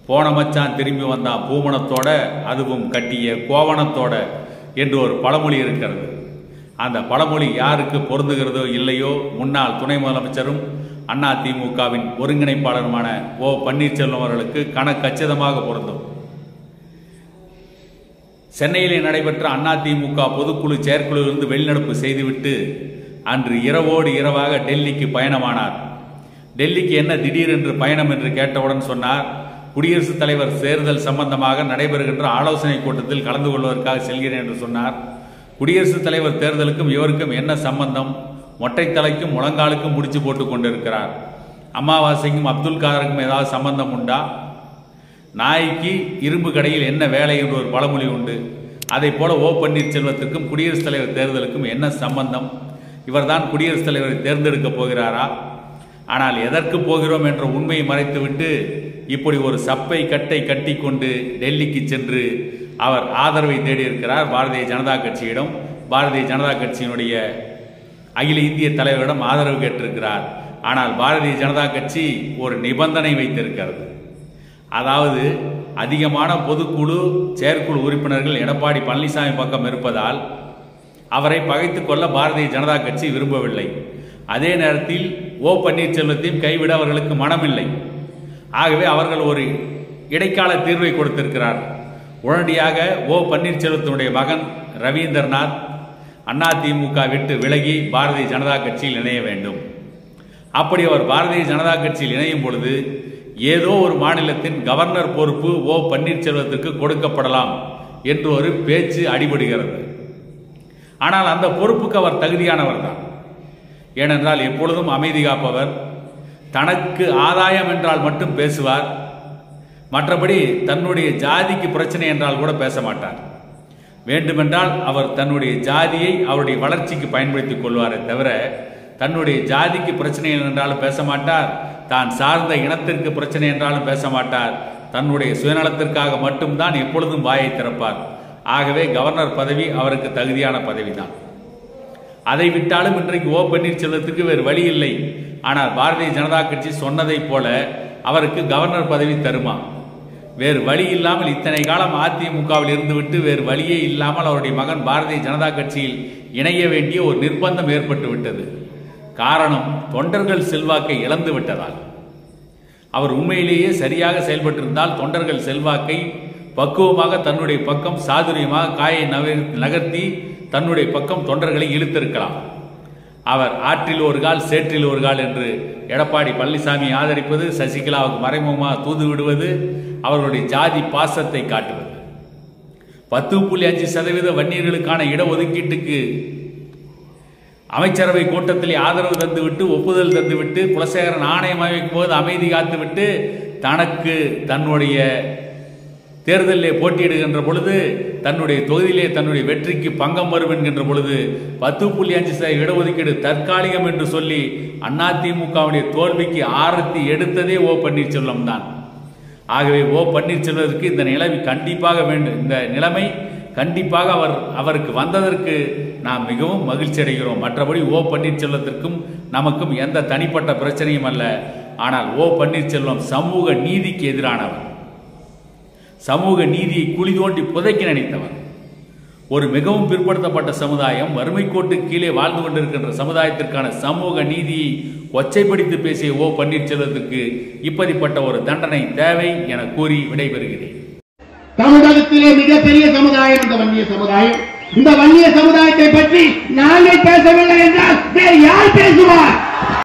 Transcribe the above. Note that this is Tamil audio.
போன மச்சான் திரும்பி வந்தான் பூமணத்தோட அதுவும் கட்டிய கோவணத்தோட என்று ஒரு பழமொழி இருக்கிறது அந்த பழமொழி யாருக்கு பொருந்துகிறதோ இல்லையோ முன்னாள் துணை முதலமைச்சரும் அண்ணா திமுகவின் ஒருங்கிணைப்பாளருமான ஓ பன்னீர்செல்வம் அவர்களுக்கு கணக்கச்சிதமாக பொருந்தும் சென்னையிலே நடைபெற்ற அதிமுக பொதுக்குழு செயற்குழுவிலிருந்து வெளிநடப்பு செய்துவிட்டு அன்று இரவோடு இரவாக டெல்லிக்கு பயணமானார் டெல்லிக்கு என்ன திடீரென்று பயணம் என்று கேட்டவுடன் சொன்னார் குடியரசுத் தலைவர் தேர்தல் சம்பந்தமாக நடைபெறுகின்ற ஆலோசனை கூட்டத்தில் கலந்து கொள்வதற்காக செல்கிறேன் என்று சொன்னார் குடியரசுத் தலைவர் தேர்தலுக்கும் இவருக்கும் என்ன சம்பந்தம் மொட்டை தலைக்கும் முழங்காலுக்கும் முடிச்சு போட்டுக் கொண்டிருக்கிறார் அமாவாசைக்கும் அப்துல் காதருக்கும் ஏதாவது சம்பந்தம் உண்டா நாய்க்கு இரும்பு கடையில் என்ன வேலை என்று ஒரு பழமொழி உண்டு அதை போல ஓ பன்னீர்செல்வத்திற்கும் குடியரசுத் தலைவர் தேர்தலுக்கும் என்ன சம்பந்தம் இவர்தான் குடியரசுத் தலைவரை தேர்ந்தெடுக்கப் போகிறாரா ஆனால் எதற்கு போகிறோம் என்ற உண்மையை மறைத்துவிட்டு இப்படி ஒரு சப்பை கட்டை கட்டிக்கொண்டு டெல்லிக்கு சென்று அவர் ஆதரவை தேடியிருக்கிறார் பாரதிய ஜனதா கட்சியிடம் பாரதிய ஜனதா கட்சியினுடைய அகில இந்திய தலைவரிடம் ஆதரவு கேட்டிருக்கிறார் ஆனால் பாரதிய ஜனதா கட்சி ஒரு நிபந்தனை வைத்திருக்கிறது அதாவது அதிகமான பொதுக்குழு செயற்குழு உறுப்பினர்கள் எடப்பாடி பழனிசாமி பக்கம் இருப்பதால் அவரை பகைத்துக் கொள்ள பாரதிய ஜனதா கட்சி விரும்பவில்லை அதே நேரத்தில் ஓ பன்னீர்செல்வத்தையும் கைவிட அவர்களுக்கு மனமில்லை ஆகவே அவர்கள் ஒரு இடைக்கால தீர்வை கொடுத்திருக்கிறார் உடனடியாக ஓ பன்னீர்செல்வத்தினுடைய மகன் ரவீந்திரநாத் அதிமுக விட்டு விலகி பாரதிய ஜனதா கட்சியில் இணைய வேண்டும் அப்படி அவர் பாரதிய ஜனதா கட்சியில் இணையும் பொழுது ஏதோ ஒரு மாநிலத்தின் கவர்னர் பொறுப்பு ஓ பன்னீர்செல்வத்திற்கு கொடுக்கப்படலாம் என்று ஒரு பேச்சு அடிபடுகிறது ஆனால் அந்த பொறுப்புக்கு அவர் தகுதியானவர் தான் ஏனென்றால் எப்பொழுதும் அமைதி காப்பவர் தனக்கு ஆதாயம் என்றால் மட்டும் பேசுவார் மற்றபடி தன்னுடைய ஜாதிக்கு பிரச்சனை என்றால் கூட பேச மாட்டார் வேண்டுமென்றால் அவர் தன்னுடைய ஜாதியை அவருடைய வளர்ச்சிக்கு பயன்படுத்திக் கொள்வாரே தவிர தன்னுடைய ஜாதிக்கு பிரச்சனை என்றாலும் பேச மாட்டார் தான் சார்ந்த இனத்திற்கு பிரச்சனை என்றாலும் பேச மாட்டார் தன்னுடைய சுயநலத்திற்காக மட்டும்தான் எப்பொழுதும் வாயை திறப்பார் ஆகவே கவர்னர் பதவி அவருக்கு தகுதியான பதவிதான் அதை விட்டாலும் இன்றைக்கு ஓ பன்னீர்செல்வத்துக்கு வேறு வழி இல்லை ஆனால் பாரதிய ஜனதா கட்சி சொன்னதைப் போல அவருக்கு கவர்னர் பதவி தருமா வேறு வழி இல்லாமல் இத்தனை காலம் அதிமுகவில் இருந்துவிட்டு வேறு வழியே இல்லாமல் அவருடைய மகன் பாரதிய ஜனதா கட்சியில் இணைய வேண்டிய ஒரு நிர்பந்தம் ஏற்பட்டு விட்டது காரணம் தொண்டர்கள் செல்வாக்கை இழந்து விட்டதால் அவர் உண்மையிலேயே சரியாக செயல்பட்டிருந்தால் தொண்டர்கள் செல்வாக்கை பக்குவமாக தன்னுடைய பக்கம் சாதுரியமாக காயை நகர்- நகர்த்தி தன்னுடைய பக்கம் தொண்டர்களை இழுத்திருக்கலாம் அவர் ஆற்றில் ஒரு கால் சேற்றில் ஒரு கால் என்று எடப்பாடி பழனிசாமி ஆதரிப்பது சசிகலாவுக்கு மறைமுகமாக தூது விடுவது அவர்களுடைய ஜாதி பாசத்தை காட்டுவது பத்து புள்ளி அஞ்சு சதவீத வன்னியர்களுக்கான இடஒதுக்கீட்டுக்கு அமைச்சரவை கூட்டத்தில் ஆதரவு தந்துவிட்டு ஒப்புதல் தந்துவிட்டு குலசேகரன் ஆணையம் அமைக்கும் போது அமைதி காத்துவிட்டு தனக்கு தன்னுடைய தேர்தலிலே போட்டியிடுகின்ற பொழுது தன்னுடைய தொகுதியிலே தன்னுடைய வெற்றிக்கு பங்கம் வரும் என்கின்ற பொழுது பத்து புள்ளி அஞ்சு சதவீத இடஒதுக்கீடு தற்காலிகம் என்று சொல்லி அதிமுகவுடைய தோல்விக்கு ஆரத்தி எடுத்ததே ஓ பன்னீர்செல்வம் தான் ஆகவே ஓ பன்னீர்செல்வதற்கு இந்த நிலைமை கண்டிப்பாக வேண்டும் இந்த நிலைமை கண்டிப்பாக அவர் அவருக்கு வந்ததற்கு நாம் மிகவும் மகிழ்ச்சி அடைகிறோம் மற்றபடி ஓ பன்னீர்செல்வத்திற்கும் நமக்கும் எந்த தனிப்பட்ட பிரச்சனையும் அல்ல ஆனால் ஓ பன்னீர்செல்வம் சமூக நீதிக்கு எதிரானவர் சமூக நீதியை குழி தோண்டி புதைக்க நினைத்தவர் ஒரு மிகவும் பிற்படுத்தப்பட்ட சமுதாயம் வறுமை கோட்டுக்கு கீழே வாழ்ந்து கொண்டிருக்கின்ற சமுதாயத்திற்கான சமூக நீதியை கொச்சைப்படுத்தி பேசிய ஓ பன்னீர்செல்வத்திற்கு இப்படிப்பட்ட ஒரு தண்டனை தேவை என கூறி விடைபெறுகிறேன் தமிழகத்திலே மிகப்பெரிய சமுதாயம் இந்த வன்னிய சமுதாயம் இந்த வன்னிய சமுதாயத்தை பற்றி நாங்கள் பேசவில்லை என்றால் வேறு யார் பேசுவார்